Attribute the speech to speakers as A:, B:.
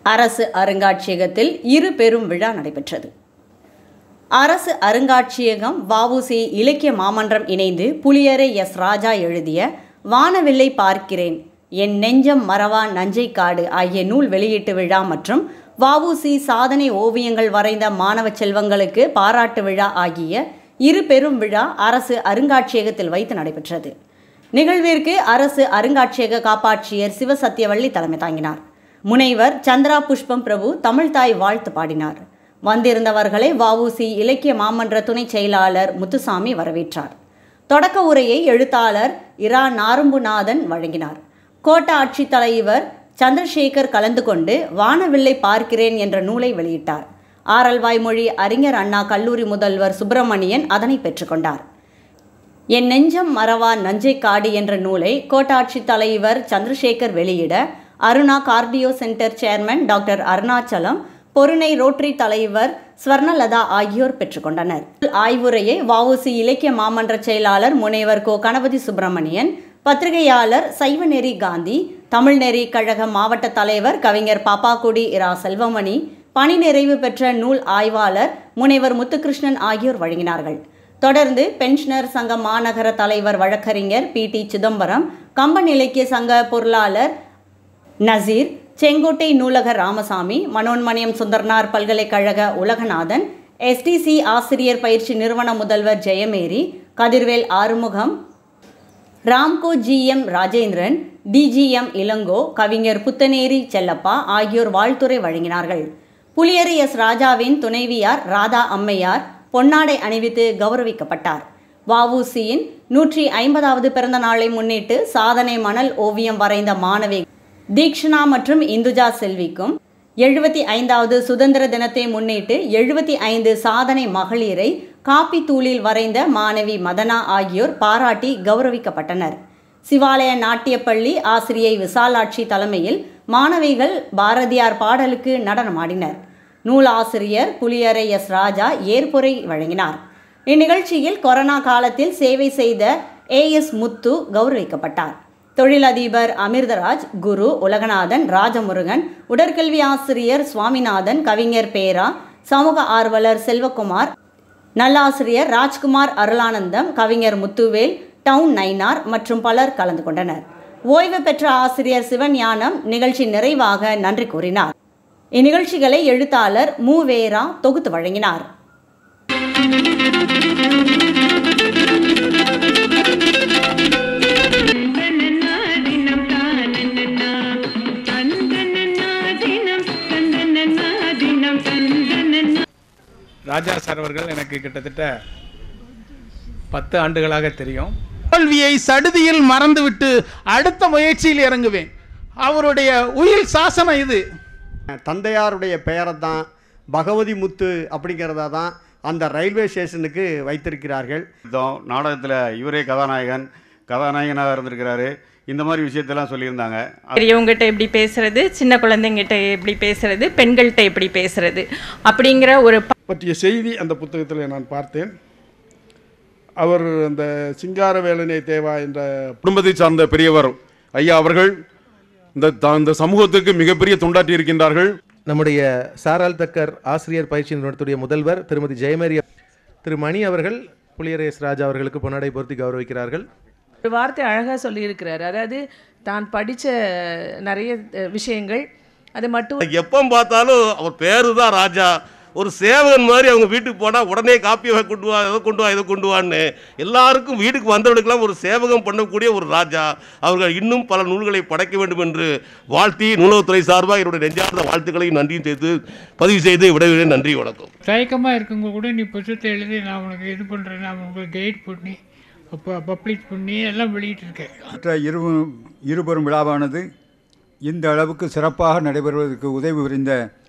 A: அரசு அருங்காட்சியகத்தில் இரு பெரும் விழா நடைபெற்றது அரசு அருங்காட்சியகம் வஉசி இலக்கிய மாமன்றம் இணைந்து புலியரை எஸ் ராஜா எழுதிய வானவில்லை பார்க்கிறேன் என் நெஞ்சம் மறவா நஞ்சை காடு ஆகிய நூல் வெளியீட்டு விழா மற்றும் வஉசி சாதனை ஓவியங்கள் வரைந்த மாணவ செல்வங்களுக்கு பாராட்டு விழா ஆகிய இரு பெரும் விழா அரசு அருங்காட்சியகத்தில் வைத்து நடைபெற்றது நிகழ்விற்கு அரசு அருங்காட்சியக காப்பாட்சியர் சிவசத்தியவள்ளி தலைமை தாங்கினார் முனைவர் சந்திரா புஷ்பம் பிரபு தமிழ்தாய் வாழ்த்து பாடினார் வந்திருந்தவர்களை வஉசி இலக்கிய மாமன்ற துணை செயலாளர் முத்துசாமி வரவேற்றார் தொடக்க உரையை எழுத்தாளர் இரா நாரும்புநாதன் வழங்கினார் கோட்ட ஆட்சித் தலைவர் சந்திரசேகர் கலந்து கொண்டு வானவில்லை பார்க்கிறேன் என்ற நூலை வெளியிட்டார் ஆரல்வாய்மொழி அறிஞர் அண்ணா கல்லூரி முதல்வர் சுப்பிரமணியன் அதனை பெற்றுக்கொண்டார் என் நெஞ்சம் மறவா நஞ்சை காடு என்ற நூலை கோட்டாட்சி தலைவர் சந்திரசேகர் வெளியிட Aruna cardio centre chairman doctor Arunachalam Porunai rotary தலைவர் ஸ்வர்ணலதா ஆகியோர் பெற்றுக்கொண்டனர் ஆய்வுரையை வஉசி இலக்கிய மாமன்ற செயலாளர் முனைவர் கோ கணபதி சுப்பிரமணியன் பத்திரிகையாளர் சைவநெறி காந்தி தமிழ்நெறி கழக மாவட்ட தலைவர் கவிஞர் பாப்பாக்குடி இரா செல்வமணி பணி நிறைவு பெற்ற நூல் ஆய்வாளர் முனைவர் முத்துகிருஷ்ணன் ஆகியோர் வழங்கினார்கள் தொடர்ந்து பென்ஷனர் சங்க மாநகர தலைவர் வழக்கறிஞர் பி டி சிதம்பரம் கம்பன் இலக்கிய சங்க பொருளாளர் நசீர் செங்கோட்டை நூலகர் ராமசாமி மனோன்மணியம் சுந்தர்னார் பல்கலைக்கழக உலகநாதன் எஸ்டிசி ஆசிரியர் பயிற்சி நிறுவன முதல்வர் ஜெயமேரி கதிர்வேல் ஆறுமுகம் ராம்கோ ஜிஎம் ராஜேந்திரன் டிஜிஎம் இளங்கோ கவிஞர் புத்தனேரி செல்லப்பா ஆகியோர் வாழ்த்துரை வழங்கினார்கள் புலியரி எஸ் ராஜாவின் துணைவியார் ராதா அம்மையார் பொன்னாடை அணிவித்து கௌரவிக்கப்பட்டார் வஉசியின் நூற்றி ஐம்பதாவது பிறந்த நாளை முன்னிட்டு சாதனை மணல் ஓவியம் வரைந்த மாணவி தீக்ஷனா மற்றும் இந்துஜா செல்விக்கும் எழுபத்தி ஐந்தாவது சுதந்திர தினத்தை முன்னிட்டு எழுபத்தி ஐந்து சாதனை மகளிரை காப்பி தூளில் வரைந்த மாணவி மதனா ஆகியோர் பாராட்டி கௌரவிக்கப்பட்டனர் சிவாலய நாட்டியப்பள்ளி ஆசிரியை விசாலாட்சி தலைமையில் மாணவிகள் பாரதியார் பாடலுக்கு நடனமாடினர் நூலாசிரியர் புலியரை எஸ் ராஜா ஏற்புரை வழங்கினார் இந்நிகழ்ச்சியில் கொரோனா காலத்தில் சேவை செய்த ஏஎஸ் முத்து கௌரவிக்கப்பட்டார் தொழிலதிபர் அமிர்தராஜ் குரு உலகநாதன் ராஜமுருகன் உடற்கல்வி ஆசிரியர் சுவாமிநாதன் கவிஞர் பேரா சமூக ஆர்வலர் செல்வகுமார் நல்லாசிரியர் ராஜ்குமார் அருளானந்தம் கவிஞர் முத்துவேல் டவுன் நைனார் மற்றும் பலர் கலந்து கொண்டனர் ஓய்வு பெற்ற ஆசிரியர் சிவஞானம் நிகழ்ச்சி நிறைவாக நன்றி கூறினார் இந்நிகழ்ச்சிகளை எழுத்தாளர் மூவேரா தொகுத்து வழங்கினார்
B: ராஜா சார் அவர்கள் எனக்கு கிட்டத்தட்ட பத்து ஆண்டுகளாக தெரியும்
C: தோல்வியை சடுதியில் மறந்துவிட்டு அடுத்த முயற்சியில் இறங்குவேன் அவருடைய உயிர் சாசனம் இது
D: தந்தையாருடைய பெயரை தான் பகவதி முத்து அப்படிங்கிறத தான் அந்த ரயில்வே ஸ்டேஷனுக்கு வைத்திருக்கிறார்கள்
E: யுத்தம் நாடகத்தில் இவரே கதாநாயகன் கதாநாயகனாக இருந்திருக்கிறாரு இந்த மாதிரி விஷயத்தெல்லாம் சொல்லியிருந்தாங்க
F: பெரியவங்ககிட்ட எப்படி பேசுறது சின்ன குழந்தைங்கிட்ட எப்படி பேசுறது பெண்கள்கிட்ட எப்படி பேசுறது அப்படிங்கிற ஒரு
G: பற்றிய செய்தி அந்த புத்தகத்தில் நான் பார்த்தேன் அவர் அந்த சிங்காரவேலனை தேவா என்ற
H: குடும்பத்தை சார்ந்த பெரியவர் ஐயா அவர்கள் இந்த த- இந்த சமூகத்துக்கு மிகப்பெரிய தொண்டாற்றி இருக்கின்றார்கள்
I: நம்முடைய சாரால் தக்கர் ஆசிரியர் பயிற்சி நிறுவனத்துடைய முதல்வர் திருமதி ஜெயமேரி திரு மணி அவர்கள் புலியரேஸ் ராஜா அவர்களுக்கு பொன்னாடை பொருத்தி கௌரவிக்கிறார்கள்
J: ஒரு வார்த்தை அழகாக சொல்லியிருக்கிறார் அதாவது தான் படித்த நிறைய அஹ், விஷயங்கள் அது மட்டும்
K: எப்போ பார்த்தாலும் அவர் பேரு தான் ராஜா ஒரு சேவகன் மாதிரி அவங்க வீட்டுக்கு போனால் உடனே காப்பியை கொண்டு வா இதை கொண்டு வா இதை கொண்டு வான்னு எல்லாருக்கும் வீட்டுக்கு வந்தவர்களுக்கெல்லாம் ஒரு சேவகம் பண்ணக்கூடிய ஒரு ராஜா அவர்கள் இன்னும் பல நூல்களை படைக்க வேண்டும் என்று வாழ்த்தி நூலகத்துறை சார்பாக என்னுடைய நெஞ்சார்ந்த வாழ்த்துக்களையும் நன்றியும் செய்து பதிவு செய்து விடைவிட நன்றி வணக்கம்
B: தயக்கமாக இருக்கவங்க கூட நீ புத்தகத்தை எழுதி நான் உனக்கு இது பண்ணுறேன் நான் உங்களுக்கு கைட் பண்ணி அப்போ பப்ளிஷ் பண்ணி எல்லாம் வெளியிட்டிருக்கேன்
L: மற்ற இரு இருபெரும் விழாவானது இந்த அளவுக்கு சிறப்பாக நடைபெறுவதற்கு உதவி புரிந்த